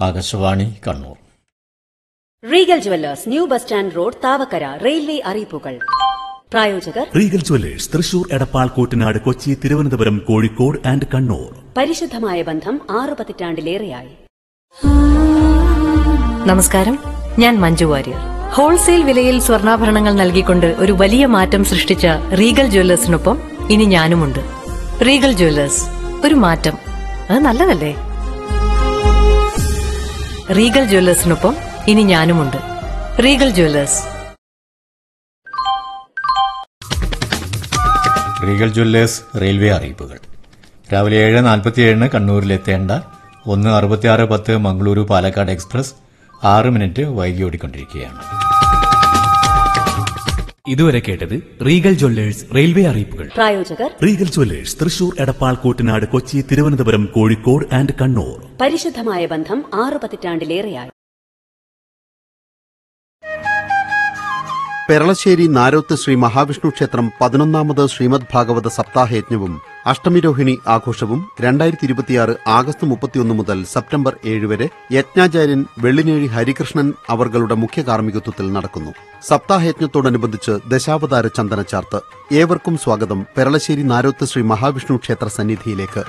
Akashvani Kannur Regal Jewellers new bus stand road Thavakkara railway അറിയിപ്പുകൾ പ്രായോജകർ Regal Jewellers Thrissur Edappal Koottanad Kochi Thiruvananthapuram Kozhikode and Kannur പരിശുദ്ധമായ ബന്ധം ആറു പതിറ്റാണ്ടിലേറെയായി നമസ്കാരം ഞാൻ മഞ്ജു വാര്യർ ഹോൾസെയിൽ വിലയിൽ സ്വർണ്ണാഭരണങ്ങൾ നൽകിക്കൊണ്ട് ഒരു വലിയ മാറ്റം സൃഷ്ടിച്ച റീഗൽ ജ്വല്ലേഴ്സിനൊപ്പം ഇനി ഞാനുമുണ്ട് റീഗൽ ജ്വല്ലേഴ്സ് ഒരു മാറ്റം അത് നല്ലതല്ലേ റീഗൽ ജ്വല്ലേഴ്സിനൊപ്പം ഇനി ഞാനുമുണ്ട് Regal Jewellers Regal Jewellers railway അറിയിപ്പുകൾ രാവിലെ ഏഴ് നാൽപ്പത്തിയേഴിന് കണ്ണൂരിലെത്തേണ്ട ഒന്ന് അറുപത്തിയാറ് പത്ത് മംഗളൂരു പാലക്കാട് എക്സ്പ്രസ് ആറ് മിനിറ്റ് വൈകി ഓടിക്കൊണ്ടിരിക്കുകയാണ് ഇതുവരെ കേട്ടത് റീഗൽ ജ്വല്ലേഴ്സ് റെയിൽവേ അറിയിപ്പുകൾ പ്രായോജകർ Regal Jewellers Thrissur Edappal Koottanad Kochi Thiruvananthapuram Kozhikode and Kannur പരിശുദ്ധമായ ബന്ധം ആറു പതിറ്റാണ്ടിലേറെയായി പെരളശ്ശേരി നാരോത്ത് ശ്രീ മഹാവിഷ്ണു ക്ഷേത്രം പതിനൊന്നാമത് ശ്രീമദ് ഭാഗവത സപ്താഹയജ്ഞവും അഷ്ടമിരോഹിണി ആഘോഷവും രണ്ടായിരത്തി ഇരുപത്തിയാറ് ആഗസ്റ്റ് മുപ്പത്തിയൊന്ന് മുതൽ സെപ്റ്റംബർ ഏഴ് വരെ യജ്ഞാചാര്യൻ വെള്ളിനേഴി ഹരികൃഷ്ണൻ അവർകളുടെ മുഖ്യ കാർമ്മികത്വത്തിൽ നടക്കുന്നു സപ്താഹയജ്ഞത്തോടനുബന്ധിച്ച് ദശാവതാര ചന്ദനച്ചാർത്ത് ഏവർക്കും സ്വാഗതം പെരളശ്ശേരി നാരോത്ത് ശ്രീ മഹാവിഷ്ണു ക്ഷേത്ര സന്നിധിയിലേക്ക്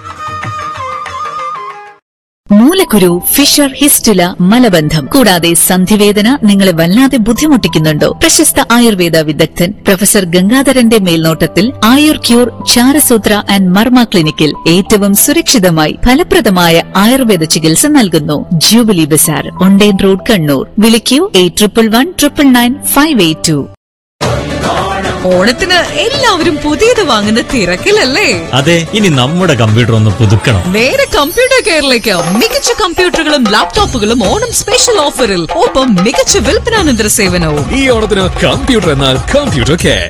മൂലക്കുരു ഫിഷർ ഹിസ്റ്റുല മലബന്ധം കൂടാതെ സന്ധിവേദന നിങ്ങളെ വല്ലാതെ ബുദ്ധിമുട്ടിക്കുന്നുണ്ടോ പ്രശസ്ത ആയുർവേദ വിദഗ്ധൻ പ്രൊഫസർ ഗംഗാധരന്റെ മേൽനോട്ടത്തിൽ ആയുർ ക്യൂർ ചാരസൂത്ര ആൻഡ് മർമ്മ ക്ലിനിക്കിൽ ഏറ്റവും സുരക്ഷിതമായി ഫലപ്രദമായ ആയുർവേദ ചികിത്സ നൽകുന്നു ജൂബിലി ബസാർ ഒണ്ടേൻ റോഡ് കണ്ണൂർ വിളിക്കൂ eight triple one triple nine five eight two ഓണത്തിന് എല്ലാവരും പുതിയത് വാങ്ങുന്ന തിരക്കിലല്ലേ അതെ ഇനി നമ്മുടെ കമ്പ്യൂട്ടർ ഒന്ന് പുതുക്കണം നേരെ കമ്പ്യൂട്ടർ കെയറിലേക്ക് മികച്ച കമ്പ്യൂട്ടറുകളും ലാപ്ടോപ്പുകളും ഓണം സ്പെഷ്യൽ ഓഫറിൽ ഒപ്പം മികച്ച വിൽപ്പനാനന്തര സേവനവും ഈ ഓണത്തിന് കമ്പ്യൂട്ടർ എന്നാൽ കമ്പ്യൂട്ടർ കെയർ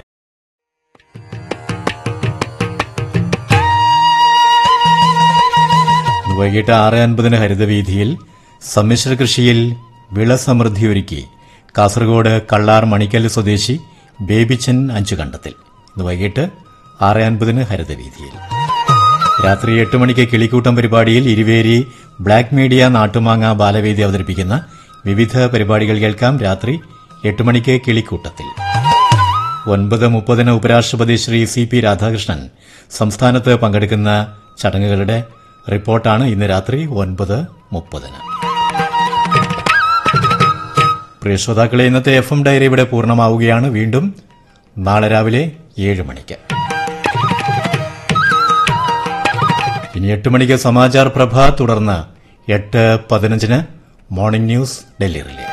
ഇന്ന് വൈകിട്ട് ആറ് അൻപതിന് ഹരിതവീതിയിൽ സമ്മിശ്ര കൃഷിയിൽ വിളസമൃദ്ധി ഒരുക്കി കാസർഗോഡ് കള്ളാർ മണിക്കൽ സ്വദേശി ബേബിച്ചൻ അഞ്ചു കണ്ടത്തിൽ ഇന്ന് വൈകിട്ട് ആറ് അൻപതിന് ഹരിതവീതിയിൽ രാത്രി എട്ട് മണിക്ക് കിളിക്കൂട്ടം പരിപാടിയിൽ ഇരുവേരി ബ്ലാക്ക് മീഡിയ നാട്ടുമാങ്ങ ബാലവേദി അവതരിപ്പിക്കുന്ന വിവിധ പരിപാടികൾ കേൾക്കാം രാത്രി എട്ട് മണിക്ക് കിളിക്കൂട്ടത്തിൽ ഒൻപത് മുപ്പതിന് ഉപരാഷ്ട്രപതി ശ്രീ സി പി രാധാകൃഷ്ണൻ സംസ്ഥാനത്ത് പങ്കെടുക്കുന്ന ചടങ്ങുകളുടെ റിപ്പോർട്ടാണ് ഇന്ന് രാത്രി ഒൻപത് മുപ്പതിന് പ്രിയ ശ്രോതാക്കളെ ഇന്നത്തെ എഫ് എം ഡയറി ഇവിടെ പൂർണ്ണമാവുകയാണ് വീണ്ടും നാളെ രാവിലെ ഏഴ് മണിക്ക് ഇനി എട്ട് മണിക്ക് സമാചാർ പ്രഭ തുടർന്ന് എട്ട് പതിനഞ്ചിന് മോർണിംഗ് ന്യൂസ് ഡൽഹി റിലേ